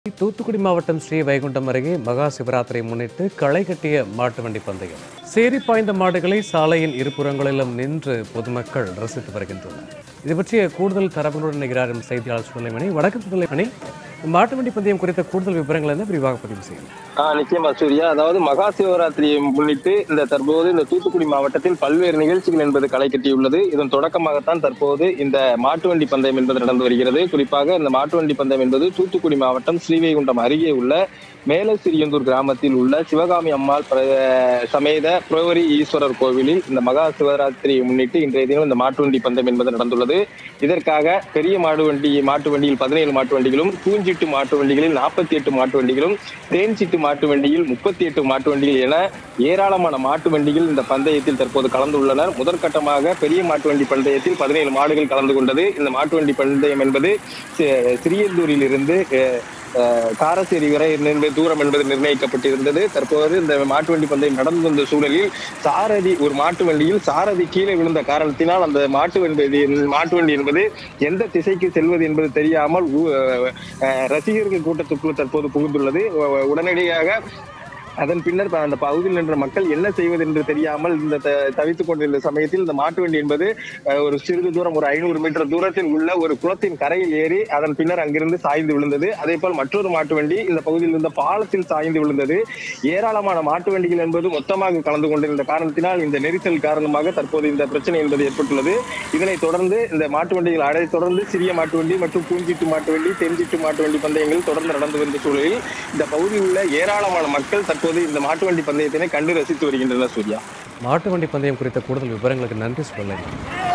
தூத்துக்குடி மாவட்டம் ஸ்ரீ வைகுண்டம் அருகே மகா சிவராத்திரியை முன்னிட்டு களை கட்டிய மாட்டு வண்டி பந்தயம் சேரி பாய்ந்த மாடுகளை சாலையின் இருபுறங்களிலும் நின்று பொதுமக்கள் ரசித்து வருகின்றனர் இது பற்றிய கூடுதல் தரவுகளுடன் இணைகிறார் எம் செய்தியாளர் சுலைமணி வணக்கம் சுலைமணி மாட்டு வண்டி பந்தயம் குறித்த கூடுதல் விவரங்கள் என்ன விரிவாக பதிவு செய்யலாம் ஆ நிச்சயமா சூர்யா அதாவது மகா சிவராத்திரியை முன்னிட்டு இந்த தற்போது இந்த தூத்துக்குடி மாவட்டத்தில் பல்வேறு நிகழ்ச்சிகள் என்பது களை கட்டியுள்ளது இதன் தொடக்கமாகத்தான் தற்போது இந்த மாட்டு வண்டி பந்தயம் என்பது நடந்து வருகிறது குறிப்பாக இந்த மாட்டு வண்டி பந்தயம் என்பது தூத்துக்குடி மாவட்டம் ஸ்ரீவைகுண்டம் அருகே உள்ள மேலசிரியந்தூர் கிராமத்தில் உள்ள சிவகாமி அம்மாள் பிர- சமேத புரவரி ஈஸ்வரர் கோவிலில் இந்த மகா சிவராத்திரியை முன்னிட்டு இன்றைய தினம் இந்த மாட்டு வண்டி பந்தயம் என்பது நடந்துள்ளது இதற்காக பெரிய மாடு வண்டி மாட்டு வண்டியில் பதினேழு மாட்டு வண்டிகளும் பூஞ்சிட்டு மாட்டு வண்டிகளில் நாற்பத்தி எட்டு மாட்டு வண்டிகளும் தேன்சிட்டு மாட்டு வண்டியில் முப்பத்தி எட்டு மாட்டு வண்டிகள் என ஏராளமான மாட்டு வண்டிகள் இந்த பந்தயத்தில் தற்போது கலந்துள்ளனர் முதற்கட்டமாக பெரிய மாட்டு வண்டி பந்தயத்தில் பதினேழு மாடுகள் கலந்து கொண்டது இந்த மாட்டு வண்டி பந்தயம் என்பது சி- சிறியந்தூரில் இருந்து அஹ், அஹ், காரசேரி வரை நிர்ணய தூரம் என்பது நிர்ணயிக்கப்பட்டிருந்தது தற்போது இந்த மாட்டு வண்டி பந்தயம் நடந்து வந்த சூழலில் சாரதி ஒரு மாட்டு வண்டியில் சாரதி கீழே விழுந்த காரணத்தினால் அந்த மாட்டு வண்டி மாட்டு வண்டி என்பது எந்த திசைக்கு செல்வது என்பது தெரியாமல் ஊ- அஹ், ரசிகர்கள் கூட்டத்துக்குள் தற்போது புகுந்துள்ளது உ- உடனடியாக அதன் பின்னர் ப- அந்த பகுதியில் நின்ற மக்கள் என்ன செய்வது என்று தெரியாமல் இந்த த- தவித்துக் கொண்டிருந்த சமயத்தில் இந்த மாட்டு வண்டி என்பது அஹ், ஒரு சிறிது தூரம் ஒரு ஐநூறு மீட்டர் தூரத்தில் உள்ள ஒரு குளத்தின் கரையில் ஏறி அதன் பின்னர் அங்கிருந்து சாய்ந்து விழுந்தது அதே போல் மற்றொரு மாட்டு வண்டி இந்த பகுதியில் இருந்த பாலத்தில் சாய்ந்து விழுந்தது ஏராளமான மாட்டு வண்டிகள் என்பது மொத்தமாக கலந்து கொண்டிருந்த காரணத்தினால் இந்த நெரிசல் காரணமாக தற்போது இந்த பிரச்சனை என்பது ஏற்பட்டுள்ளது இதனைத் தொடர்ந்து இந்த மாட்டு வண்டிகள் அடை தொடர்ந்து சிறிய மாட்டு வண்டி மற்றும் பூஞ்சிட்டு மாட்டு வண்டி தென்சிட்டு மாட்டு வண்டி பந்தயங்கள் தொடர்ந்து நடந்து வந்த சூழலில் இந்த பகுதியில் உள்ள ஏராளமான மக்கள் தற்போது இந்த மாட்டு வண்டி பந்தயத்தினை கண்டு ரசித்து வருகின்றனர் சூர்யா மாட்டு வண்டி பந்தயம் குறித்த கூடுதல் விவரங்களுக்கு நன்றி சுலைமணி